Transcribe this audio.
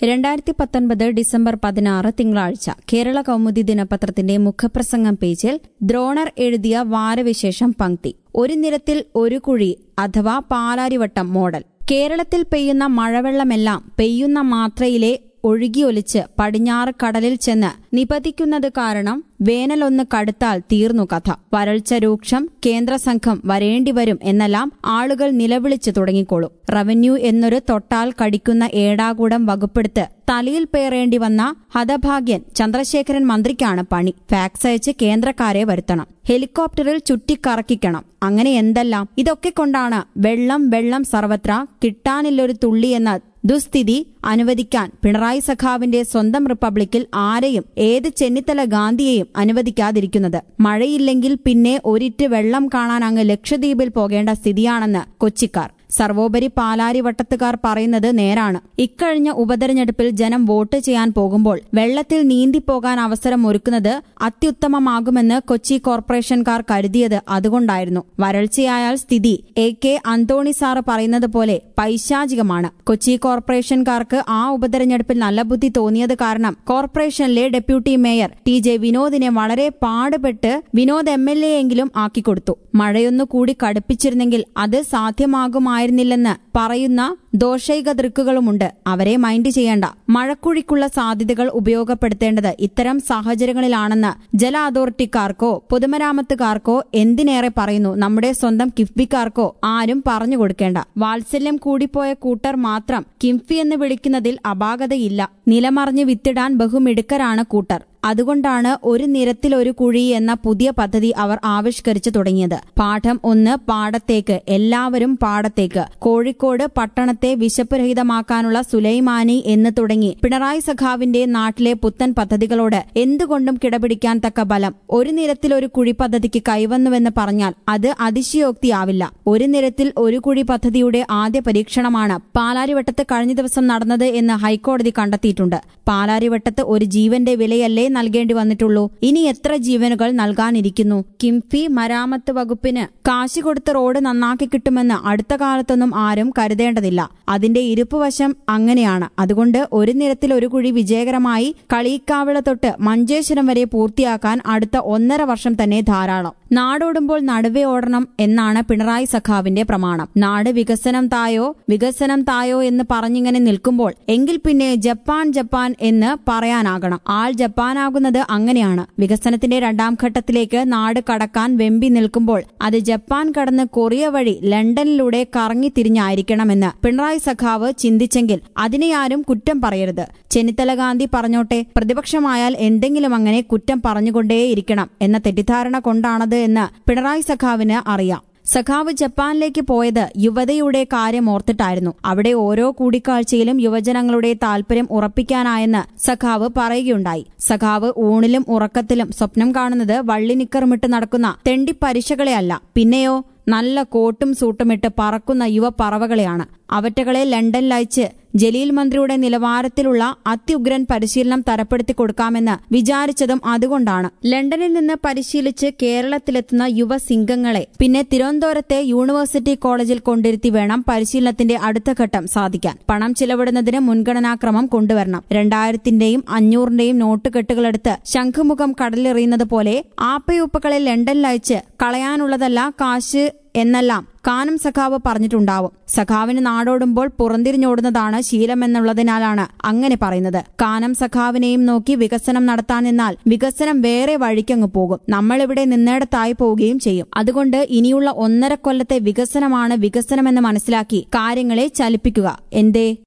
രണ്ടായിരത്തി പത്തൊൻപത് ഡിസംബർ പതിനാറ് തിങ്കളാഴ്ച കേരള കൗമുദി ദിനപത്രത്തിന്റെ മുഖപ്രസംഗം പേജിൽ ദ്രോണർ എഴുതിയ വാരവിശേഷം പങ്ക്തി ഒരു നിരത്തിൽ ഒരു കുഴി അഥവാ പാലാരിവട്ടം മോഡൽ കേരളത്തിൽ പെയ്യുന്ന മഴവെള്ളമെല്ലാം പെയ്യുന്ന മാത്രയിലെ ഒഴുകിയൊലിച്ച് പടിഞ്ഞാറ് കടലിൽ ചെന്ന് നിപതിക്കുന്നത് കാരണം വേനലൊന്ന് കടുത്താൽ തീർന്നു കഥ വരൾച്ച രൂക്ഷം കേന്ദ്ര സംഘം വരേണ്ടിവരും എന്നെല്ലാം ആളുകൾ നിലവിളിച്ചു തുടങ്ങിക്കോളും റവന്യൂ എന്നൊരു തൊട്ടാൽ കടിക്കുന്ന ഏടാകൂടം വകുപ്പെടുത്ത് തലയിൽ പേറേണ്ടി വന്ന ഹതഭാഗ്യൻ ചന്ദ്രശേഖരൻ മന്ത്രിക്കാണ് പണി ഫാക്സ് അയച്ച് കേന്ദ്രക്കാരെ വരുത്തണം ഹെലികോപ്റ്ററിൽ ചുറ്റിക്കറക്കിക്കണം അങ്ങനെ എന്തെല്ലാം ഇതൊക്കെ കൊണ്ടാണ് വെള്ളം വെള്ളം സർവത്ര കിട്ടാനില്ലൊരു തുള്ളി എന്ന ദുസ്ഥിതി അനുവദിക്കാൻ പിണറായി സഖാവിന്റെ സ്വന്തം റിപ്പബ്ലിക്കിൽ ആരെയും ഏത് ചെന്നിത്തല ഗാന്ധിയെയും അനുവദിക്കാതിരിക്കുന്നത് മഴയില്ലെങ്കിൽ പിന്നെ ഒരിറ്റ് വെള്ളം കാണാൻ അങ്ങ് ലക്ഷദ്വീപിൽ പോകേണ്ട സ്ഥിതിയാണെന്ന് കൊച്ചിക്കാർ സർവോപരി പാലാരിവട്ടത്തുകാർ പറയുന്നത് നേരാണ് ഇക്കഴിഞ്ഞ ഉപതെരഞ്ഞെടുപ്പിൽ ജനം വോട്ട് ചെയ്യാൻ പോകുമ്പോൾ വെള്ളത്തിൽ നീന്തിപ്പോകാൻ അവസരം ഒരുക്കുന്നത് അത്യുത്തമമാകുമെന്ന് കൊച്ചി കോർപ്പറേഷൻകാർ കരുതിയത് അതുകൊണ്ടായിരുന്നു വരൾച്ചയായാൽ സ്ഥിതി എ കെ അന്തോണി സാറ് പറയുന്നത് പോലെ പൈശാചികമാണ് കൊച്ചി കോർപ്പറേഷൻകാർക്ക് ആ ഉപതെരഞ്ഞെടുപ്പിൽ നല്ല ബുദ്ധി തോന്നിയത് കാരണം കോർപ്പറേഷനിലെ ഡെപ്യൂട്ടി മേയർ ടി ജെ വിനോദിനെ വളരെ പാടുപെട്ട് വിനോദ് എം എൽ എ എങ്കിലും ആക്കിക്കൊടുത്തു മഴയൊന്നു കൂടി കടുപ്പിച്ചിരുന്നെങ്കിൽ അത് സാധ്യമാകുമായിരുന്നില്ലെന്ന് പറയുന്ന ദോഷൈക ദൃക്കുകളുമുണ്ട് അവരെ മൈൻഡ് ചെയ്യേണ്ട മഴക്കുഴിക്കുള്ള സാധ്യതകൾ ഉപയോഗപ്പെടുത്തേണ്ടത് ഇത്തരം സാഹചര്യങ്ങളിലാണെന്ന് ജല അതോറിറ്റിക്കാർക്കോ പൊതുമരാമത്തുകാർക്കോ എന്തിനേറെ പറയുന്നു നമ്മുടെ സ്വന്തം കിഫ്ബിക്കാർക്കോ ആരും പറഞ്ഞു കൊടുക്കേണ്ട വാത്സല്യം കൂടിപ്പോയ കൂട്ടർ മാത്രം കിംഫി എന്ന് വിളിക്കുന്നതിൽ അപാകതയില്ല നിലമറിഞ്ഞ് വിത്തിടാൻ ബഹുമിടുക്കരാണ് കൂട്ടർ അതുകൊണ്ടാണ് ഒരു നിരത്തിൽ ഒരു കുഴി എന്ന പുതിയ പദ്ധതി അവർ ആവിഷ്കരിച്ചു തുടങ്ങിയത് പാഠം ഒന്ന് പാടത്തേക്ക് എല്ലാവരും പാടത്തേക്ക് കോഴിക്കോട് പട്ടണത്തെ വിശപ്പുരഹിതമാക്കാനുള്ള സുലൈമാനി എന്ന് തുടങ്ങി പിണറായി സഖാവിന്റെ നാട്ടിലെ പുത്തൻ പദ്ധതികളോട് എന്തുകൊണ്ടും കിടപിടിക്കാൻ തക്ക ബലം ഒരു നിരത്തിൽ ഒരു കുഴി പദ്ധതിക്ക് കൈവന്നുവെന്ന് പറഞ്ഞാൽ അത് അതിശയോക്തിയാവില്ല ഒരു നിരത്തിൽ ഒരു കുഴി പദ്ധതിയുടെ ആദ്യ പരീക്ഷണമാണ് പാലാരിവട്ടത്ത് കഴിഞ്ഞ ദിവസം നടന്നത് എന്ന് ഹൈക്കോടതി കണ്ടെത്തിയിട്ടുണ്ട് പാലാരിവട്ടത്ത് ഒരു ജീവന്റെ വിലയല്ലേ നൽകേണ്ടി വന്നിട്ടുള്ളൂ ഇനി എത്ര ജീവനുകൾ നൽകാനിരിക്കുന്നു കിംഫി മരാമത്ത് വകുപ്പിന് കാശ് കൊടുത്ത് റോഡ് നന്നാക്കി കിട്ടുമെന്ന് അടുത്ത കാലത്തൊന്നും ആരും കരുതേണ്ടതില്ല അതിന്റെ ഇരുപ്പുവശം അങ്ങനെയാണ് അതുകൊണ്ട് ഒരു നിരത്തിൽ ഒരു കുഴി വിജയകരമായി കളിയിക്കാവിള തൊട്ട് മഞ്ചേശ്വരം വരെ പൂർത്തിയാക്കാൻ അടുത്ത ഒന്നര വർഷം തന്നെ ധാരാളം നാടോടുമ്പോൾ നടുവേ ഓടണം എന്നാണ് പിണറായി സഖാവിന്റെ പ്രമാണം നാട് വികസനം തായോ വികസനം തായോ എന്ന് പറഞ്ഞിങ്ങനെ നിൽക്കുമ്പോൾ എങ്കിൽ പിന്നെ ജപ്പാൻ ജപ്പാൻ എന്ന് പറയാനാകണം ആൾ ജപ്പാനാകുന്നത് അങ്ങനെയാണ് വികസനത്തിന്റെ രണ്ടാം ഘട്ടത്തിലേക്ക് നാട് കടക്കാൻ വെമ്പി നിൽക്കുമ്പോൾ അത് ജപ്പാൻ കടന്ന് കൊറിയ വഴി ലണ്ടനിലൂടെ കറങ്ങി തിരിഞ്ഞായിരിക്കണമെന്ന് പിണറായി സഖാവ് ചിന്തിച്ചെങ്കിൽ അതിനെ ആരും കുറ്റം പറയരുത് ചെന്നിത്തല ഗാന്ധി പറഞ്ഞോട്ടെ പ്രതിപക്ഷമായാൽ എന്തെങ്കിലും അങ്ങനെ കുറ്റം പറഞ്ഞുകൊണ്ടേയിരിക്കണം എന്ന തെറ്റിദ്ധാരണ കൊണ്ടാണത് എന്ന് പിണറായി സഖാവിന് അറിയാം സഖാവ് ജപ്പാനിലേക്ക് പോയത് യുവതയുടെ കാര്യം ഓർത്തിട്ടായിരുന്നു അവിടെ ഓരോ കൂടിക്കാഴ്ചയിലും യുവജനങ്ങളുടെ താൽപര്യം ഉറപ്പിക്കാനായെന്ന് സഖാവ് പറയുകയുണ്ടായി സഖാവ് ഊണിലും ഉറക്കത്തിലും സ്വപ്നം കാണുന്നത് വള്ളിനിക്കറുമിട്ട് നടക്കുന്ന തെണ്ടിപ്പരിശകളെയല്ല പിന്നെയോ നല്ല കോട്ടും സൂട്ടുമിട്ട് പറക്കുന്ന യുവ പറവകളെയാണ് അവറ്റകളെ ലണ്ടനിലയച്ച് ജലീൽ മന്ത്രിയുടെ നിലവാരത്തിലുള്ള അത്യുഗ്രൻ പരിശീലനം തരപ്പെടുത്തി കൊടുക്കാമെന്ന് വിചാരിച്ചതും അതുകൊണ്ടാണ് ലണ്ടനിൽ നിന്ന് പരിശീലിച്ച് കേരളത്തിലെത്തുന്ന യുവ സിംഗങ്ങളെ പിന്നെ തിരുവനന്തപുരത്തെ യൂണിവേഴ്സിറ്റി കോളേജിൽ കൊണ്ടിരുത്തി വേണം പരിശീലനത്തിന്റെ അടുത്ത ഘട്ടം സാധിക്കാൻ പണം ചിലവിടുന്നതിന് മുൻഗണനാക്രമം കൊണ്ടുവരണം രണ്ടായിരത്തിന്റെയും അഞ്ഞൂറിന്റെയും നോട്ടുകെട്ടുകളെടുത്ത് ശംഖുമുഖം കടലെറിയുന്നത് പോലെ ആപ്പയൂപ്പകളെ ലണ്ടനിലയച്ച് കളയാനുള്ളതല്ല കാശ് എന്നെല്ലാം കാനം സഖാവ് പറഞ്ഞിട്ടുണ്ടാവും സഖാവിന് നാടോടുമ്പോൾ പുറന്തിരിഞ്ഞോടുന്നതാണ് ശീലമെന്നുള്ളതിനാലാണ് അങ്ങനെ പറയുന്നത് കാനം സഖാവിനെയും നോക്കി വികസനം നടത്താൻ നിന്നാൽ വികസനം വേറെ വഴിക്കങ്ങ് പോകും നമ്മളിവിടെ നിന്നിടത്തായി പോവുകയും ചെയ്യും അതുകൊണ്ട് ഇനിയുള്ള ഒന്നര കൊല്ലത്തെ വികസനമാണ് വികസനമെന്ന് മനസ്സിലാക്കി കാര്യങ്ങളെ ചലിപ്പിക്കുക എന്തേ